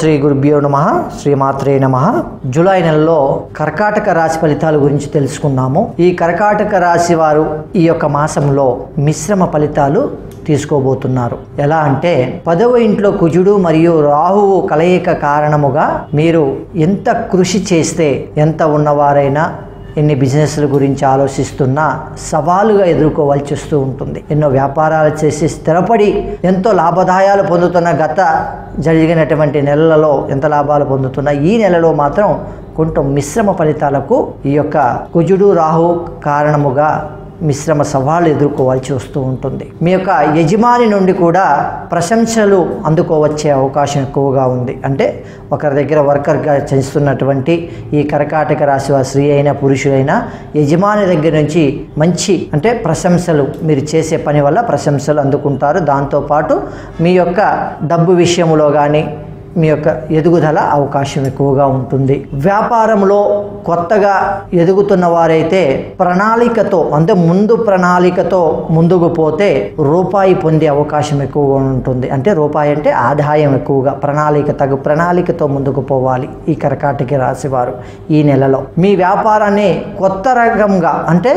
శ్రీ గురుభ్యో నమ శ్రీమాత్రే నమ జూలై నెలలో కర్కాటక రాశి ఫలితాల గురించి తెలుసుకుందాము ఈ కర్కాటక రాశి వారు ఈ యొక్క మాసంలో మిశ్రమ ఫలితాలు తీసుకోబోతున్నారు ఎలా అంటే పదవ ఇంట్లో కుజుడు మరియు రాహువు కలయిక కారణముగా మీరు ఎంత కృషి చేస్తే ఎంత ఉన్నవారైనా ఎన్ని బిజినెస్ల గురించి ఆలోచిస్తున్నా సవాలుగా ఎదుర్కోవాల్సి వస్తూ ఉంటుంది ఎన్నో వ్యాపారాలు చేసి స్థిరపడి ఎంతో లాభదాయాలు పొందుతున్న గత జరిగినటువంటి నెలలలో ఎంత లాభాలు పొందుతున్నా ఈ నెలలో మాత్రం కొంచెం మిశ్రమ ఫలితాలకు ఈ యొక్క కుజుడు రాహు కారణముగా మిశ్రమ సవాళ్ళు ఎదుర్కోవాల్సి వస్తూ ఉంటుంది మీ యొక్క యజమాని నుండి కూడా ప్రశంసలు అందుకోవచ్చే అవకాశం ఎక్కువగా ఉంది అంటే ఒకరి దగ్గర వర్కర్గా చేస్తున్నటువంటి ఈ కర్కాటక రాశి వారి స్త్రీ అయినా పురుషులైనా యజమాని దగ్గర నుంచి మంచి అంటే ప్రశంసలు మీరు చేసే పని వల్ల ప్రశంసలు అందుకుంటారు దాంతోపాటు మీ యొక్క డబ్బు విషయంలో కానీ మీ యొక్క ఎదుగుదల అవకాశం ఎక్కువగా ఉంటుంది వ్యాపారంలో కొత్తగా ఎదుగుతున్న వారైతే ప్రణాళికతో అంటే ముందు ప్రణాళికతో ముందుకు పోతే రూపాయి పొందే అవకాశం ఎక్కువగా ఉంటుంది అంటే రూపాయి అంటే ఆదాయం ఎక్కువగా ప్రణాళిక తగు ప్రణాళికతో ముందుకు పోవాలి ఈ కర్కాటక రాశివారు ఈ నెలలో మీ వ్యాపారాన్ని కొత్త రకంగా అంటే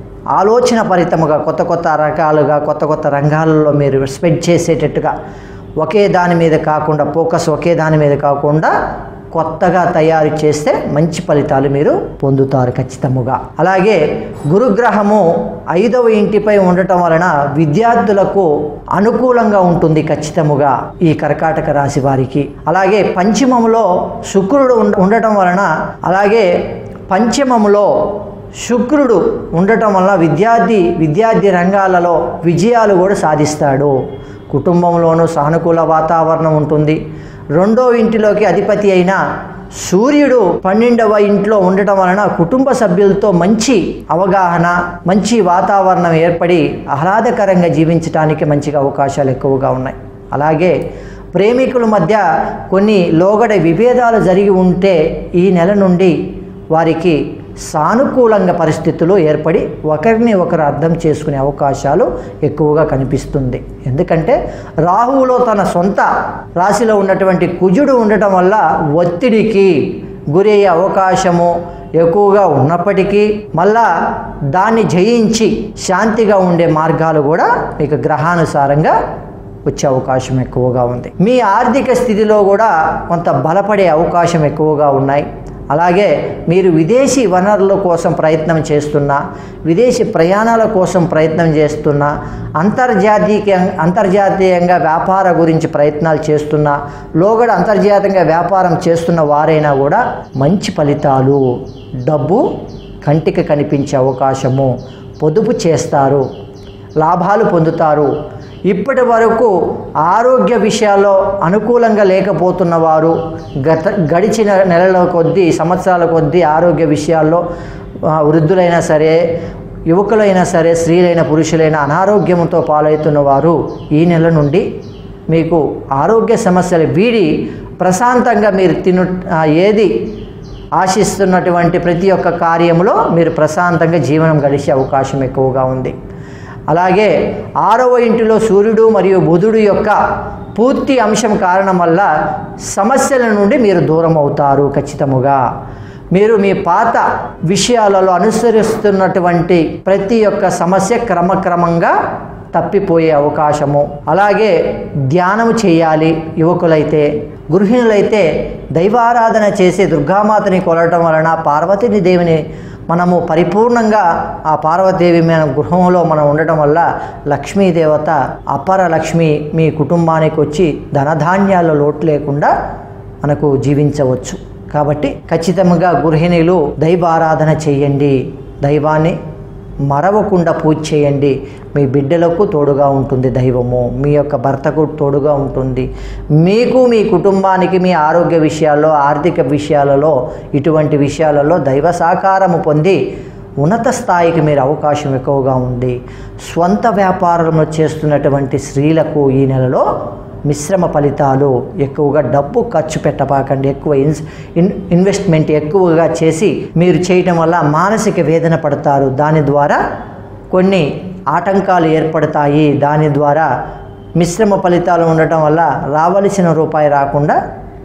ఆలోచన పరితముగా కొత్త కొత్త రకాలుగా కొత్త కొత్త రంగాలలో మీరు స్పెడ్ చేసేటట్టుగా ఒకే దాని మీద కాకుండా ఫోకస్ ఒకే దాని మీద కాకుండా కొత్తగా తయారు చేస్తే మంచి ఫలితాలు మీరు పొందుతారు ఖచ్చితముగా అలాగే గురుగ్రహము ఐదవ ఇంటిపై ఉండటం వలన విద్యార్థులకు అనుకూలంగా ఉంటుంది ఖచ్చితముగా ఈ కర్కాటక రాశి వారికి అలాగే పంచమములో శుక్రుడు ఉండ- ఉండటం వలన అలాగే పంచమములో శుక్రుడు ఉండటం వలన విద్యార్థి విద్యార్థి రంగాలలో విజయాలు కూడా సాధిస్తాడు కుటుంబంలోనూ సానుకూల వాతావరణం ఉంటుంది రెండో ఇంటిలోకి అధిపతి అయిన సూర్యుడు పన్నెండవ ఇంట్లో ఉండటం వలన కుటుంబ సభ్యులతో మంచి అవగాహన మంచి వాతావరణం ఏర్పడి ఆహ్లాదకరంగా జీవించడానికి మంచిగా అవకాశాలు ఎక్కువగా ఉన్నాయి అలాగే ప్రేమికుల మధ్య కొన్ని లోగడ విభేదాలు జరిగి ఉంటే ఈ నెల నుండి వారికి సానుకూలంగా పరిస్థితులు ఏర్పడి ఒకరిని ఒకరు అర్థం చేసుకునే అవకాశాలు ఎక్కువగా కనిపిస్తుంది ఎందుకంటే రాహువులో తన సొంత రాశిలో ఉన్నటువంటి కుజుడు ఉండటం వల్ల ఒత్తిడికి గురయ్యే అవకాశము ఎక్కువగా ఉన్నప్పటికీ మళ్ళా దాన్ని జయించి శాంతిగా ఉండే మార్గాలు కూడా మీకు గ్రహానుసారంగా వచ్చే అవకాశం ఎక్కువగా ఉంది మీ ఆర్థిక స్థితిలో కూడా కొంత బలపడే అవకాశం ఎక్కువగా ఉన్నాయి అలాగే మీరు విదేశీ వనరుల కోసం ప్రయత్నం చేస్తున్నా విదేశీ ప్రయాణాల కోసం ప్రయత్నం చేస్తున్నా అంతర్జాతీయ అంతర్జాతీయంగా వ్యాపార గురించి ప్రయత్నాలు చేస్తున్నా లోగడ అంతర్జాతీయంగా వ్యాపారం చేస్తున్న వారైనా కూడా మంచి ఫలితాలు డబ్బు కంటికి కనిపించే అవకాశము పొదుపు చేస్తారు లాభాలు పొందుతారు ఇప్పటి వరకు ఆరోగ్య విషయాల్లో అనుకూలంగా లేకపోతున్న వారు గత గడిచిన నెలల కొద్దీ సంవత్సరాల కొద్దీ ఆరోగ్య విషయాల్లో ఆ, వృద్ధులైనా సరే యువకులైనా సరే స్త్రీలైన పురుషులైన అనారోగ్యంతో పాలవుతున్న వారు ఈ నెల నుండి మీకు ఆరోగ్య సమస్యలు వీడి ప్రశాంతంగా మీరు తిను ఆ, ఏది ఆశిస్తున్నటువంటి ప్రతి ఒక్క కార్యములో మీరు ప్రశాంతంగా జీవనం గడిచే అవకాశం ఎక్కువగా ఉంది అలాగే ఆరవ ఇంటిలో సూర్యుడు మరియు బుధుడు యొక్క పూర్తి అంశం కారణం వల్ల సమస్యల నుండి మీరు దూరం అవుతారు ఖచ్చితముగా మీరు మీ పాత విషయాలలో అనుసరిస్తున్నటువంటి ప్రతి ఒక్క సమస్య క్రమక్రమంగా తప్పిపోయే అవకాశము అలాగే ధ్యానం చేయాలి యువకులైతే గృహిణులైతే దైవారాధన చేసి దుర్గామాతని కొలవటం వలన పార్వతిని దేవిని మనము పరిపూర్ణంగా ఆ పార్వతీదేవి మన గృహంలో మనం ఉండటం వల్ల లక్ష్మీదేవత అపర లక్ష్మి మీ కుటుంబానికి వచ్చి ధనధాన్యాల లోటు లేకుండా మనకు జీవించవచ్చు కాబట్టి ఖచ్చితంగా గృహిణులు దైవారాధన చేయండి దైవాన్ని మరవకుండా పూజ చేయండి మీ బిడ్డలకు తోడుగా ఉంటుంది దైవము మీ యొక్క భర్తకు తోడుగా ఉంటుంది మీకు మీ కుటుంబానికి మీ ఆరోగ్య విషయాల్లో ఆర్థిక విషయాలలో ఇటువంటి విషయాలలో దైవ సహకారము పొంది ఉన్నత స్థాయికి మీరు అవకాశం ఎక్కువగా ఉంది స్వంత వ్యాపారంలో చేస్తున్నటువంటి స్త్రీలకు ఈ నెలలో మిశ్రమ ఫలితాలు ఎక్కువగా డబ్బు ఖర్చు పెట్టబాకండి ఎక్కువ ఇన్స్ ఇన్ ఇన్వెస్ట్మెంట్ ఎక్కువగా చేసి మీరు చేయటం వల్ల మానసిక వేదన పడతారు దాని ద్వారా కొన్ని ఆటంకాలు ఏర్పడతాయి దాని ద్వారా మిశ్రమ ఫలితాలు ఉండటం వల్ల రావలసిన రూపాయి రాకుండా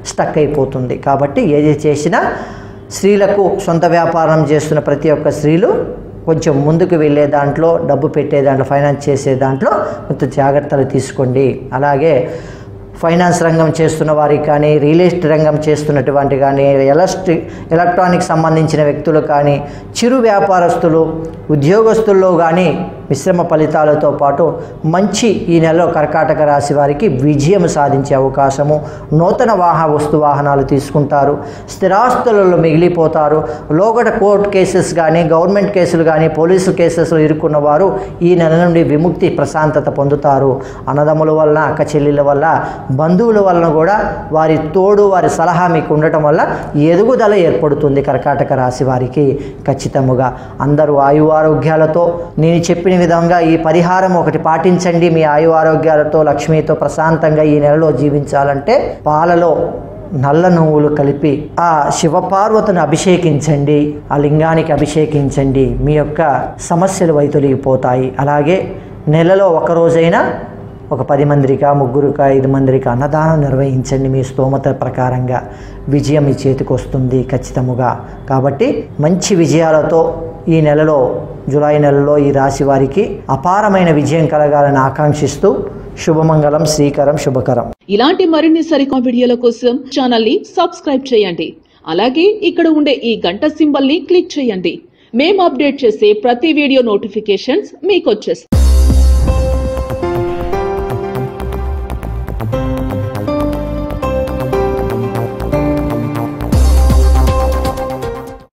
స్టక్ అయిపోతుంది కాబట్టి ఏది చేసినా స్త్రీలకు సొంత వ్యాపారం చేస్తున్న ప్రతి ఒక్క స్త్రీలు కొంచెం ముందుకు వెళ్ళే దాంట్లో డబ్బు పెట్టే దాంట్లో ఫైనాన్స్ చేసే దాంట్లో కొంత జాగ్రత్తలు తీసుకోండి అలాగే ఫైనాన్స్ రంగం చేస్తున్న వారికి కానీ రియల్ ఎస్టేట్ రంగం చేస్తున్నటువంటి కానీ ఎలక్ట్రిక్ ఎలక్ట్రానిక్ సంబంధించిన వ్యక్తులు కానీ చిరు వ్యాపారస్తులు ఉద్యోగస్తుల్లో కానీ మిశ్రమ ఫలితాలతో పాటు మంచి ఈ నెలలో కర్కాటక రాశి వారికి విజయం సాధించే అవకాశము నూతన వాహ వస్తు వాహనాలు తీసుకుంటారు స్థిరాస్తులలో మిగిలిపోతారు లోగడ కోర్టు కేసెస్ కానీ గవర్నమెంట్ కేసులు కానీ పోలీసు కేసెస్లో ఇరుక్కున్న వారు ఈ నెల నుండి విముక్తి ప్రశాంతత పొందుతారు అన్నదమ్ముల వలన అక్క చెల్లెల వల్ల బంధువుల వలన కూడా వారి తోడు వారి సలహా మీకు ఉండటం వల్ల ఎదుగుదల ఏర్పడుతుంది కర్కాటక రాశి వారికి ఖచ్చితముగా అందరూ ఆయు ఆరోగ్యాలతో నేను చెప్పిన విధంగా ఈ పరిహారం ఒకటి పాటించండి మీ ఆయు ఆరోగ్యాలతో లక్ష్మితో ప్రశాంతంగా ఈ నెలలో జీవించాలంటే పాలలో నల్ల నువ్వులు కలిపి ఆ శివపార్వతిని అభిషేకించండి ఆ లింగానికి అభిషేకించండి మీ యొక్క సమస్యలు వైతొలిగిపోతాయి అలాగే నెలలో ఒక రోజైనా ఒక పది మందిరికా ముగ్గురుకా ఐదు మందిరికా అన్నదానం నిర్వహించండి మీ స్తోమత ప్రకారంగా విజయం మీ చేతికి వస్తుంది ఖచ్చితముగా కాబట్టి మంచి విజయాలతో ఈ నెలలో జూలై నెలలో ఈ రాశి వారికి అపారమైన విజయం కలగాలని ఆకాంక్షిస్తూ శుభమంగళం శ్రీకరం శుభకరం ఇలాంటి మరిన్ని సరికొత్త వీడియోల కోసం ఛానల్ ని సబ్స్క్రైబ్ చేయండి అలాగే ఇక్కడ ఉండే ఈ గంట సింబల్ ని క్లిక్ చేయండి మేము అప్డేట్ చేసే ప్రతి వీడియో నోటిఫికేషన్స్ మీకు వచ్చేస్తాయి